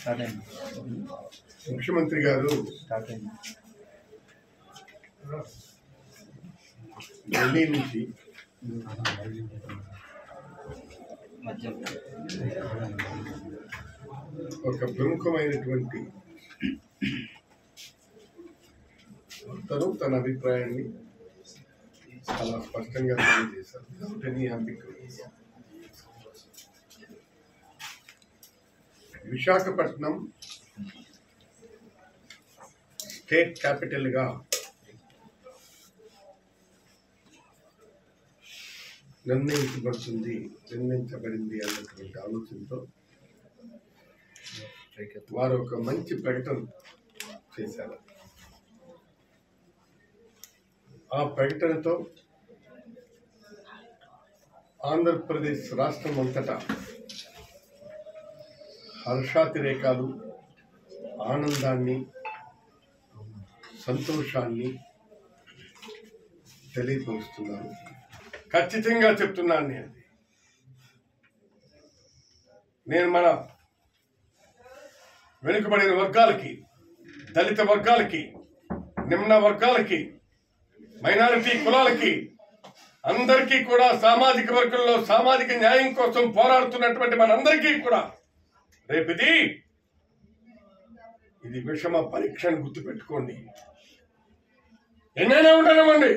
Start అయింది ముఖ్యమంత్రి గారు స్టార్ట్ అయింది ఢిల్లీ నుంచి మధ్యం ఒక ప్రముఖమైనటువంటి తను తన అభిప్రాయాన్ని చాలా స్పష్టంగా తెలియజేశారు Without any ambiguity. Visakhapatnam state క్యాపిటల్గా నిర్ణయించబడుతుంది నిర్ణయించబడింది అన్నటువంటి ఆలోచనతో వారు ఒక మంచి ప్రకటన చేశారు ఆ ప్రకటనతో ఆంధ్రప్రదేశ్ రాష్ట్రం అంతటా హర్షాతిరేకాలు ఆనందాన్ని సంతోషాన్ని తెలియపరుస్తున్నాను ఖచ్చితంగా చెప్తున్నాను నేను నేను మన వెనుకబడిన వర్గాలకి దళిత వర్గాలకి నిమ్న వర్గాలకి మైనారిటీ కులాలకి అందరికీ కూడా సామాజిక వర్గంలో సామాజిక న్యాయం కోసం పోరాడుతున్నటువంటి మనందరికీ కూడా రేపు ఇది ఇది విషమ పరీక్ష అని గుర్తుపెట్టుకోండి ఎన్నైనా ఉండనివ్వండి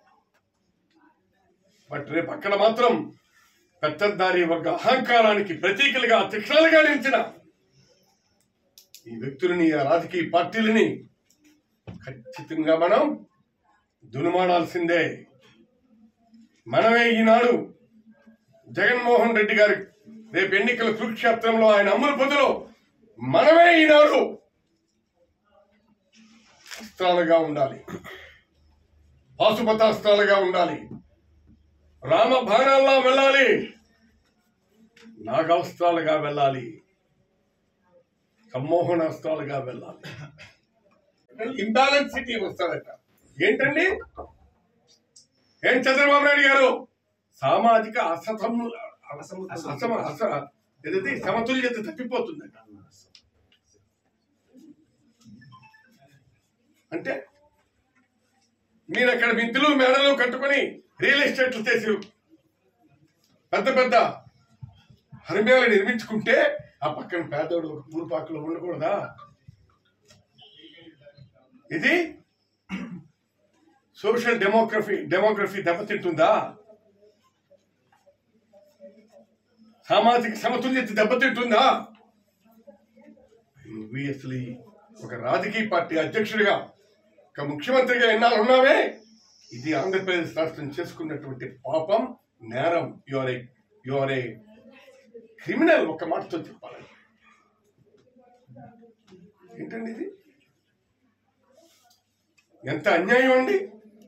బట్ రేపు అక్కడ మాత్రం పెత్తందారి వర్గ అహంకారానికి ప్రతీకలుగా శిక్షణలుగా నిలిచిన ఈ వ్యక్తులని ఆ రాజకీయ పార్టీలని ఖచ్చితంగా మనం దునుమాడాల్సిందే మనమే ఈనాడు జగన్మోహన్ రెడ్డి గారి రేపు ఎన్నికల కురుక్షేత్రంలో ఆయన అమలు పొందులో మనమే ఈనాడు అస్త్రాలుగా ఉండాలి పాశుపతాస్త్రాలుగా ఉండాలి రామ బాణాల్లా వెళ్ళాలి నాగాస్త్రాలుగా వెళ్ళాలి సమ్మోహనాస్త్రాలుగా వెళ్ళాలి ఇంబ్యాలెన్స్ సిటీ వస్తాడట ఏంటండి ఏం చంద్రబాబు నాయుడు గారు సామాజిక అసము అసమ అస ఏదైతే సమతుల్యత తప్పిపోతుందట అంటే మీరు అక్కడ మిద్దులు మేడలు కట్టుకొని రియల్ ఎస్టేట్లు చేసి పెద్ద పెద్ద హరిమేలు నిర్మించుకుంటే ఆ పక్కన పేదోడు ఒక పూరుపాకులో ఉండకూడదా ఇది సోషల్ డెమోగ్రఫీ డెమోగ్రఫీ దెబ్బతింటుందా సామాజిక సమతుల్యత దెబ్బతింటుందా నువ్వు అసలు ఈ ఒక రాజకీయ పార్టీ అధ్యక్షుడిగా ఒక ముఖ్యమంత్రిగా ఎన్నాళ్ళు ఉన్నావే ఇది ఆంధ్రప్రదేశ్ రాష్ట్రం చేసుకున్నటువంటి పాపం నేరం your a your a criminal ఒక మాటతో చెప్పాలి ఏంటండి ఇది ఎంత అన్యాయం అండి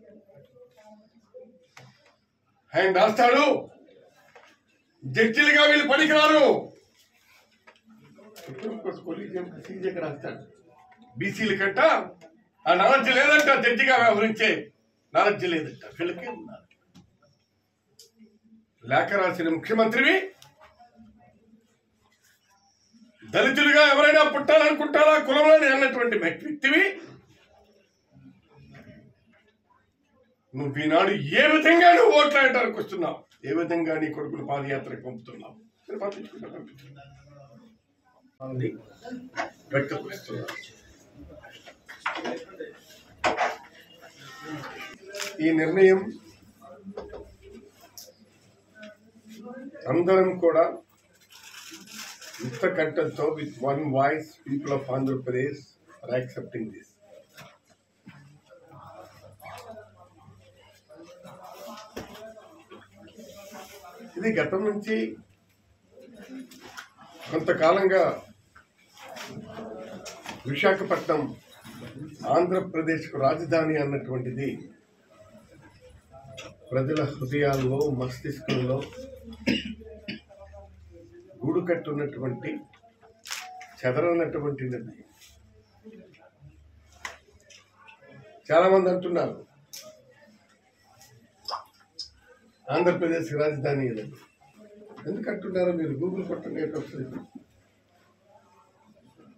ఆయన రాస్తాడు జడ్జిలుగా వీళ్ళు పనికిరారు సీజేకి రాస్తాడు బీసీల కంట ఆ నాలెడ్జ్ లేదంట జడ్జిగా వ్యవహరించే నాలెడ్జ్ లేదంట వీళ్ళకే ఉన్నారు లేఖ రాసిన ముఖ్యమంత్రివి దళితులుగా ఎవరైనా పుట్టాలనుకుంటారా కులంలోని అన్నటువంటి వ్యక్తివి నువ్వు ఈనాడు ఏ విధంగా నువ్వు ఓట్లాడటానికి వస్తున్నావు ఏ విధంగా నీ కొడుకులు పాదయాత్రకు పంపుతున్నావు సరే, పంపించుకుంటా పంపించుకుంటా అది వ్యక్తపరుస్తున్నావు ఈ నిర్ణయం అందరం కూడా యుక్త కంఠంతో with one voice people of Andhra Pradesh are accepting this ఇది గతం నుంచి కొంతకాలంగా విశాఖపట్నం ఆంధ్రప్రదేశ్కు రాజధాని అన్నటువంటిది ప్రజల హృదయాల్లో మస్తిష్కంలో గూడు కట్టున్నటువంటి చెదరనటువంటి నిర్ణయం చాలా మంది అంటున్నారు ఆంధ్రప్రదేశ్ రాజధాని ఇదని ఎందుకు అంటున్నారో మీరు గూగుల్ కొట్టండి ఎటు వస్తుంది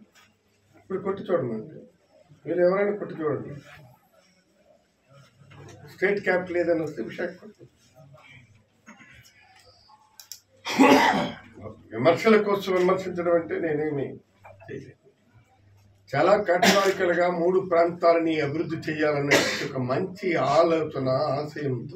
ఇప్పుడు కొట్టి చూడమండి మీరు ఎవరైనా కొట్టి చూడండి స్టేట్ క్యాపిటల్ ఏదైనా వస్తే విశాఖపట్నం విమర్శల కోసం విమర్శించడం అంటే నేనేమి చేయలేదు చాలా categorical గా మూడు ప్రాంతాలని అభివృద్ధి చేయాలనే ఒక మంచి ఆలోచన ఆశయంతో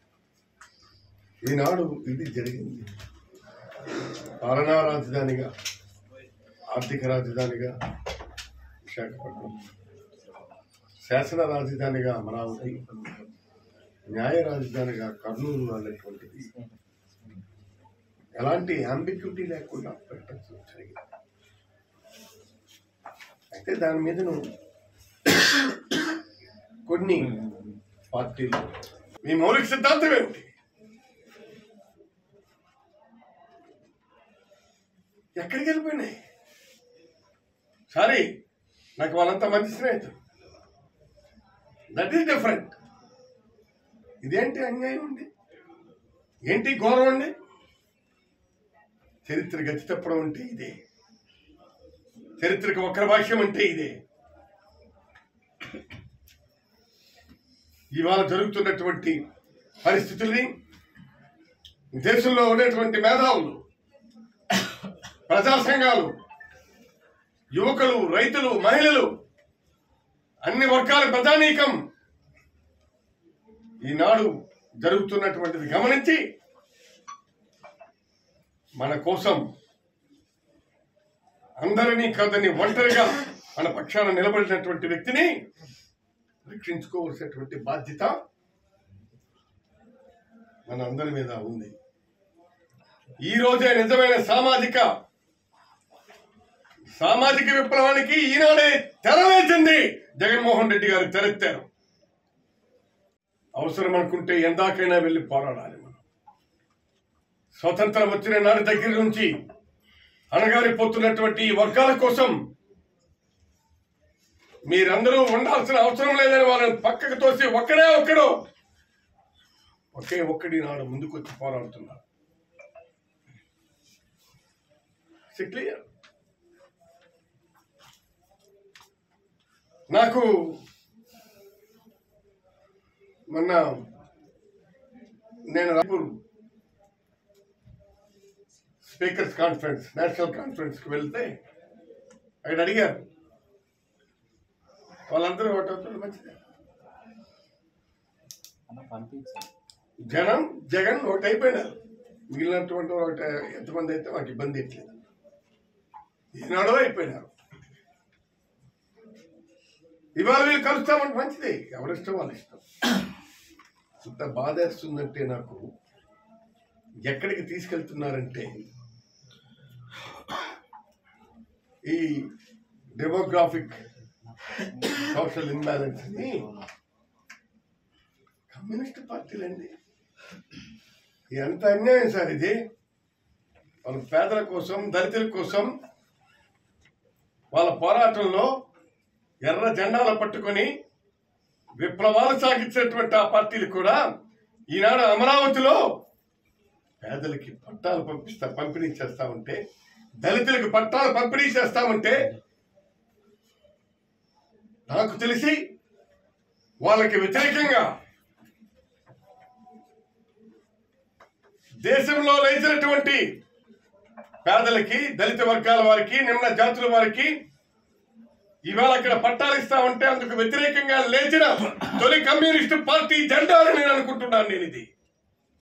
ఈనాడు ఇది జరిగింది పాలనా రాజధానిగా ఆర్థిక రాజధానిగా విశాఖపట్నం శాసన రాజధానిగా అమరావతి న్యాయ రాజధానిగా కర్నూలు అనేటువంటిది ఎలాంటి అంబిక్యూటీ లేకుండా పెట్టడం జరిగింది అయితే దాని మీద నువ్వు కొన్ని పార్టీలు మీ మౌలిక సిద్ధాంతం ఏమిటి ఎక్కడికి వెళ్ళిపోయినాయి సారీ నాకు వాళ్ళంతా మంచి స్నేహితులు దట్ ఈస్ డిఫరెంట్ ఇదేంటి అన్యాయం అండి ఏంటి ఘోరం అండి చరిత్ర గతి తప్పడం అంటే ఇదే చరిత్రకు వక్ర భాష్యం అంటే ఇదే ఇవాళ జరుగుతున్నటువంటి పరిస్థితుల్ని దేశంలో ఉండేటువంటి మేధావులు ప్రజా సంఘాలు యువకులు రైతులు మహిళలు అన్ని వర్గాల ప్రజానీకం ఈనాడు జరుగుతున్నటువంటిది గమనించి మన కోసం అందరినీ కాదని ఒంటరిగా మన పక్షాన నిలబడినటువంటి వ్యక్తిని రక్షించుకోవలసినటువంటి బాధ్యత మన అందరి మీద ఉంది ఈ రోజే నిజమైన సామాజిక సామాజిక విప్లవానికి ఈనాడే తెరవేసింది జగన్మోహన్ రెడ్డి గారు తెరెత్తారు అవసరం అనుకుంటే ఎందాకైనా వెళ్ళి పోరాడాలి మనం స్వతంత్రం వచ్చిన నాటి దగ్గర నుంచి అణగారిపోతున్నటువంటి ఈ వర్గాల కోసం మీరందరూ ఉండాల్సిన అవసరం లేదని వాళ్ళని పక్కకు తోసి ఒక్కడే ఒక్కడు ఒకే ఒక్కడి నాడు ముందుకొచ్చి పోరాడుతున్నారు క్లియర్ నాకు మొన్న నేను రాపూర్ స్పీకర్స్ కాన్ఫరెన్స్ నేషనల్ కాన్ఫరెన్స్కి వెళ్తే అక్కడ అడిగారు వాళ్ళందరూ ఒకటి అవుతారు మంచిదే అన్న పంపించాను జనం జగన్ ఒకటి అయిపోయినారు మిగిలినటువంటి ఒకటి ఎంతమంది అయితే మాకు ఇబ్బంది ఎట్లేదు ఈనాడో అయిపోయినారు ఇవాళ వీళ్ళు కలుస్తామంటే మంచిదే ఎవరిష్టం వాళ్ళ ఇష్టం ఇంత బాధేస్తుందంటే నాకు ఎక్కడికి తీసుకెళ్తున్నారంటే ఈ డెమోగ్రాఫిక్ సోషల్ ఇన్బ్యాలెన్స్ ని కమ్యూనిస్ట్ పార్టీలండి ఎంత అన్యాయం సార్ ఇది వాళ్ళ పేదల కోసం దళితుల కోసం వాళ్ళ పోరాటంలో ఎర్ర జెండాలు పట్టుకొని విప్లవాలు సాగించినటువంటి ఆ పార్టీలు కూడా ఈనాడు అమరావతిలో పేదలకి పట్టాలు పంపిస్తా పంపిణీ చేస్తా ఉంటే దళితులకు పట్టాలు పంపిణీ చేస్తా ఉంటే నాకు తెలిసి వాళ్ళకి వ్యతిరేకంగా దేశంలో లేచినటువంటి పేదలకి దళిత వర్గాల వారికి నిమ్న జాతుల వారికి ఇవాళ అక్కడ పట్టాలు ఇస్తా ఉంటే అందుకు వ్యతిరేకంగా లేచిన తొలి కమ్యూనిస్టు పార్టీ జెండా అని నేను అనుకుంటున్నాను నేను ఇది